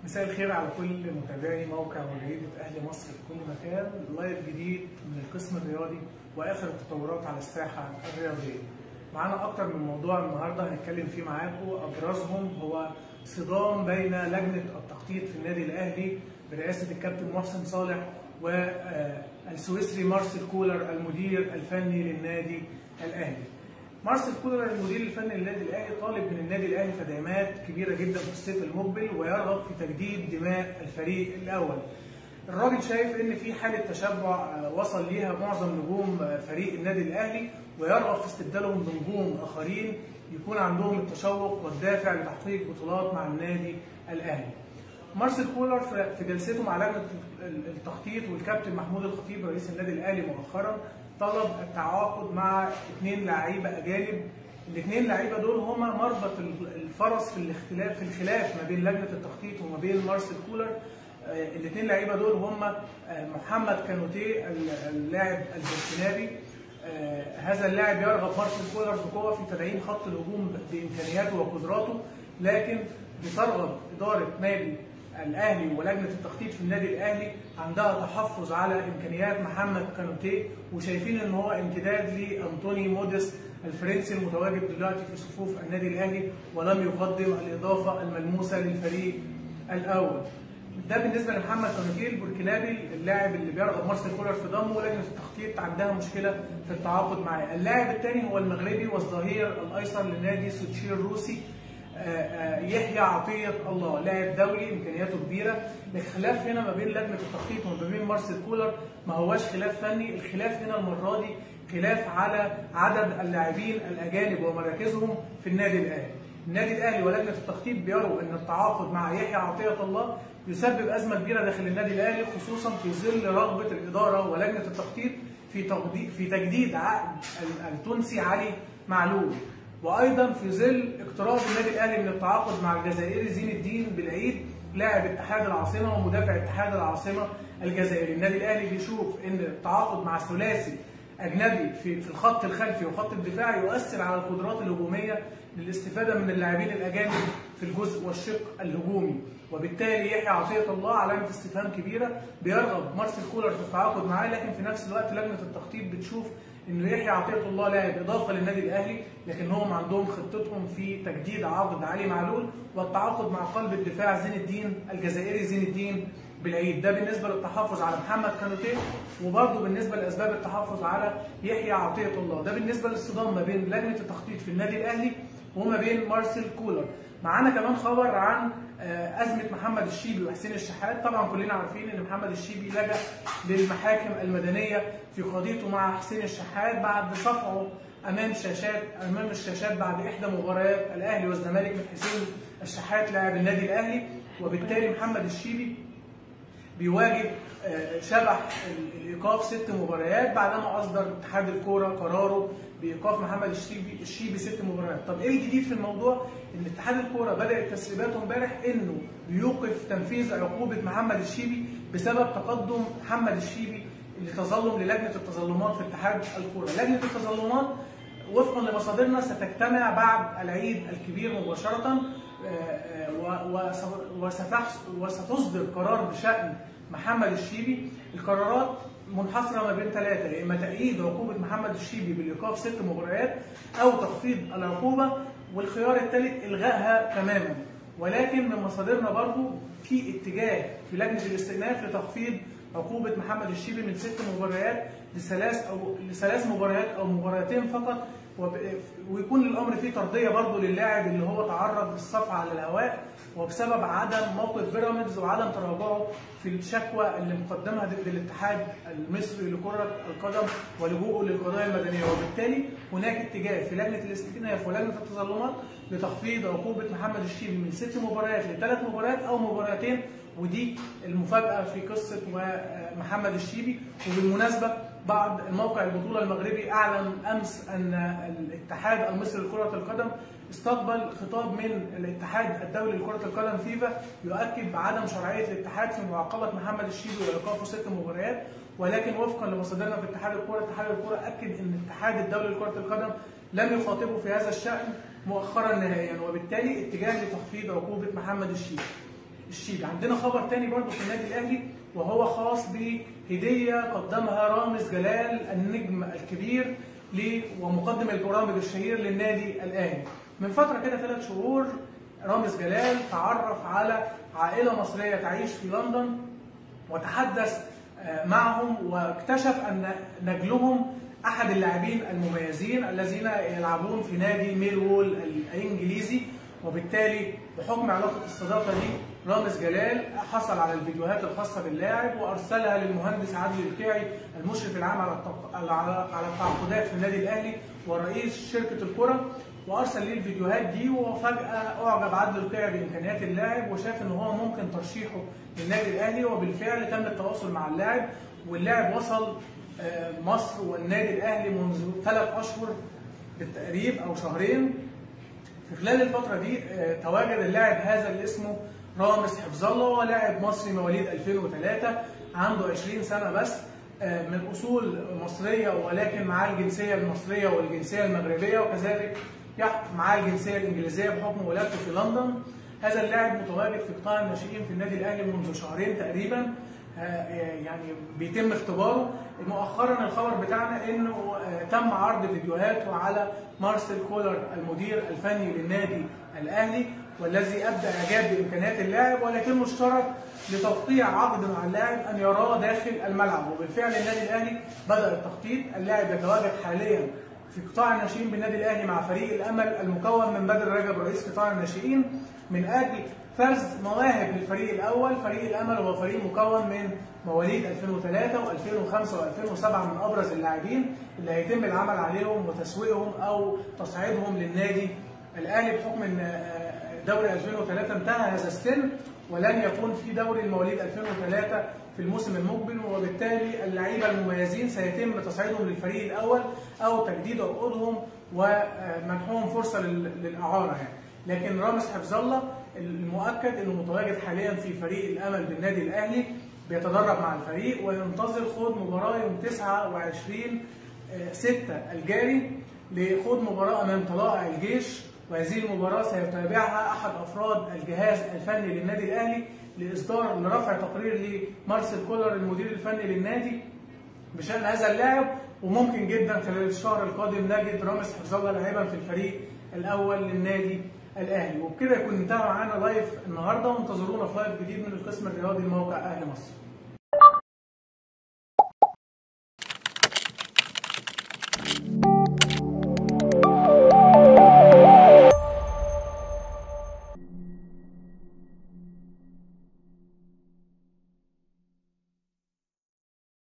مساء الخير على كل متابعي موقع وجريدة أهل مصر في كل مكان لايف جديد من القسم الرياضي وآخر التطورات على الساحة الرياضية معانا أكتر من موضوع النهاردة هنتكلم فيه معاكم أبرزهم هو صدام بين لجنة التخطيط في النادي الأهلي برئاسة الكابتن محسن صالح والسويسري مارسيل كولر المدير الفني للنادي الأهلي مارسيل كولر المدير الفني للنادي الاهلي طالب من النادي الاهلي تدعيمات كبيره جدا في الصيف المقبل ويرغب في تجديد دماء الفريق الاول. الراجل شايف ان في حاله تشبع وصل ليها معظم نجوم فريق النادي الاهلي ويرغب في استبدالهم بنجوم اخرين يكون عندهم التشوق والدافع لتحقيق بطولات مع النادي الاهلي. مارسيل كولر في جلسته مع لجنه التخطيط والكابتن محمود الخطيب رئيس النادي الاهلي مؤخرا طلب التعاقد مع اثنين لعيبه اجانب الاثنين لعيبه دول هما مربط الفرس في الاختلاف في الخلاف ما بين لجنه التخطيط وما بين مارسيل كولر الاثنين لعيبه دول هما محمد كانوتيه اللاعب البركنابي هذا اللاعب يرغب مارسيل كولر بقوه في تدعيم خط الهجوم بامكانياته وقدراته لكن بترغب اداره نادي الاهلي ولجنه التخطيط في النادي الاهلي عندها تحفظ على امكانيات محمد كانوتيه وشايفين ان هو امتداد لانطوني موديس الفرنسي المتواجد دلوقتي في صفوف النادي الاهلي ولم يقدم الاضافه الملموسه للفريق الاول. ده بالنسبه لمحمد كانوتيه البوركينابي اللاعب اللي بيرغب مارسيل كولر في ضمه ولجنه التخطيط عندها مشكله في التعاقد معاه. اللاعب الثاني هو المغربي والظهير الايسر لنادي سوتشي الروسي يحيى عطيه الله لاعب دولي امكانياته كبيره الخلاف هنا ما بين لجنه التخطيط وما بين مارسيل كولر ما هواش خلاف فني الخلاف هنا المره دي خلاف على عدد اللاعبين الاجانب ومراكزهم في النادي الاهلي النادي الاهلي ولجنه التخطيط بيروا ان التعاقد مع يحيى عطيه الله يسبب ازمه كبيره داخل النادي الاهلي خصوصا في ظل رغبه الاداره ولجنه التخطيط في في تجديد عقد التونسي علي معلول وايضا في ظل اقتراب النادي الاهلي من التعاقد مع الجزائري زين الدين بالعيد لاعب اتحاد العاصمه ومدافع اتحاد العاصمه الجزائري، النادي الاهلي بيشوف ان التعاقد مع ثلاثي اجنبي في في الخط الخلفي وخط الدفاع يؤثر على القدرات الهجوميه للاستفاده من اللاعبين الاجانب في الجزء والشق الهجومي، وبالتالي يحيى عطيه الله علامه استفهام كبيره بيرغب مارسيل كولر في التعاقد معاه لكن في نفس الوقت لجنه التخطيط بتشوف انه يحيى عطيه الله لاعب اضافه للنادي الاهلي لكن هم عندهم خطتهم في تجديد عقد علي معلول والتعاقد مع قلب الدفاع زين الدين الجزائري زين الدين بالعيد ده بالنسبه للتحفظ على محمد كانوتيه وبرضه بالنسبه لاسباب التحفظ على يحيى عطيه الله ده بالنسبه للصدام ما بين لجنه التخطيط في النادي الاهلي وما بين مارسيل كولر معانا كمان خبر عن ازمه محمد الشيبي وحسين الشحات طبعا كلنا عارفين ان محمد الشيبي لجا للمحاكم المدنيه في قضيته مع حسين الشحات بعد صفعه امام شاشات امام الشاشات بعد احدى مباريات الاهلي والزمالك من حسين الشحات لاعب النادي الاهلي وبالتالي محمد الشيبي بيواجه شبح الايقاف ست مباريات بعدما اصدر اتحاد الكوره قراره بايقاف محمد الشيبي الشيبي ست مباريات، طب ايه الجديد في الموضوع؟ ان اتحاد الكوره بدا تسريباته امبارح انه بيوقف تنفيذ عقوبه محمد الشيبي بسبب تقدم محمد الشيبي لتظلم للجنه التظلمات في اتحاد الكوره، لجنه التظلمات وفقا لمصادرنا ستجتمع بعد العيد الكبير مباشره وستصدر قرار بشان محمد الشيبي القرارات منحصره ما بين ثلاثه يا اما تأييد عقوبه محمد الشيبي بالايقاف ست مباريات او تخفيض العقوبه والخيار الثالث الغائها تماما ولكن من مصادرنا برضو في اتجاه في لجنه الاستئناف لتخفيض عقوبه محمد الشيبي من ست مباريات لثلاث او لثلاث مباريات او مباراتين فقط ويكون الامر فيه ترضيه برضه للاعب اللي هو تعرض للصفعه على الهواء وبسبب عدم موقف بيراميدز وعدم تراجعه في الشكوى اللي مقدمها ضد الاتحاد المصري لكره القدم ولجوءه للقضايا المدنيه وبالتالي هناك اتجاه في لجنه الاستئناف ولجنه التظلمات لتخفيض عقوبه محمد الشيبي من ست مباريات لثلاث مباريات او مباراتين ودي المفاجاه في قصه محمد الشيبي وبالمناسبه بعد الموقع البطوله المغربي اعلن امس ان الاتحاد المصري لكره القدم استقبل خطاب من الاتحاد الدولي لكره القدم فيفا يؤكد بعدم شرعيه الاتحاد في معاقبه محمد الشيبي وايقافه ست مباريات ولكن وفقا لمصادرنا في اتحاد الكره اتحاد الكره اكد ان الاتحاد الدولي لكره القدم لم يخاطبه في هذا الشان مؤخرا نهائيا وبالتالي اتجاه لتخفيض عقوبه محمد الشيبي. الشيبي عندنا خبر تاني برضه في النادي الاهلي وهو خاص بهديه قدمها رامز جلال النجم الكبير ل- ومقدم البرامج الشهير للنادي الاهلي من فتره كده ثلاث شهور رامز جلال تعرف على عائله مصريه تعيش في لندن وتحدث آه، معهم واكتشف ان نجلهم احد اللاعبين المميزين الذين يلعبون في نادي ميلوول الانجليزي وبالتالي بحكم علاقه الصداقه دي رامز جلال حصل على الفيديوهات الخاصه باللاعب وارسلها للمهندس عادل الكيعي المشرف العام على التق- على على التعاقدات في النادي الاهلي ورئيس شركه الكره وارسل ليه الفيديوهات دي وفجاه اعجب عادل القيعي بامكانيات اللاعب وشاف ان هو ممكن ترشيحه للنادي الاهلي وبالفعل تم التواصل مع اللاعب واللاعب وصل آه، مصر والنادي الاهلي منذ ثلاث اشهر بالتقريب او شهرين في خلال الفترة دي آه، تواجد اللاعب هذا اللي اسمه رامز حفظ الله هو لاعب مصري مواليد 2003 عنده 20 سنة بس آه، من أصول مصرية ولكن معاه الجنسية المصرية والجنسية المغربية وكذلك يح- معاه الجنسية الإنجليزية بحكم ولادته في لندن هذا اللاعب متواجد في قطاع الناشئين في النادي الأهلي منذ شهرين تقريبا آه، يعني بيتم اختباره مؤخرا الخبر بتاعنا انه آه، تم عرض فيديوهاته على مارسيل كولر المدير الفني للنادي الاهلي والذي ابدى اعجاب بامكانيات اللاعب ولكنه اشترط لتوقيع عقد مع اللاعب ان يراه داخل الملعب وبالفعل النادي الاهلي بدا التخطيط اللاعب يتواجد حاليا في قطاع الناشئين بالنادي الاهلي مع فريق الامل المكون من بدر رجب رئيس قطاع الناشئين من اجل فرز مواهب للفريق الاول، فريق الامل هو فريق مكون من مواليد 2003 و2005 و2007 من ابرز اللاعبين اللي هيتم العمل عليهم وتسويقهم او تصعيدهم للنادي الاهلي بحكم ان آه، دوري 2003 انتهى هذا السن ولن يكون في دوري المواليد 2003 في الموسم المقبل وبالتالي اللعيبه المميزين سيتم تصعيدهم للفريق الاول او تجديد عقودهم ومنحهم فرصه لل- للاعاره يعني. لكن رامز حفظ الله المؤكد انه متواجد حاليا في فريق الامل بالنادي الاهلي بيتدرب مع الفريق وينتظر خوض مباراه يوم 29 6 الجاري لخوض مباراه امام طلائع الجيش وهذه المباراه سيتابعها احد افراد الجهاز الفني للنادي الاهلي لاصدار لرفع تقرير لمارسيل كولر المدير الفني للنادي بشان هذا اللاعب وممكن جدا خلال الشهر القادم نجد رامز حفظ الله لاعبا في الفريق الاول للنادي الاهلي وبكده يكون انتهى معانا لايف النهارده وانتظرونا في لايف جديد من القسم الرياضي لموقع اهلي مصر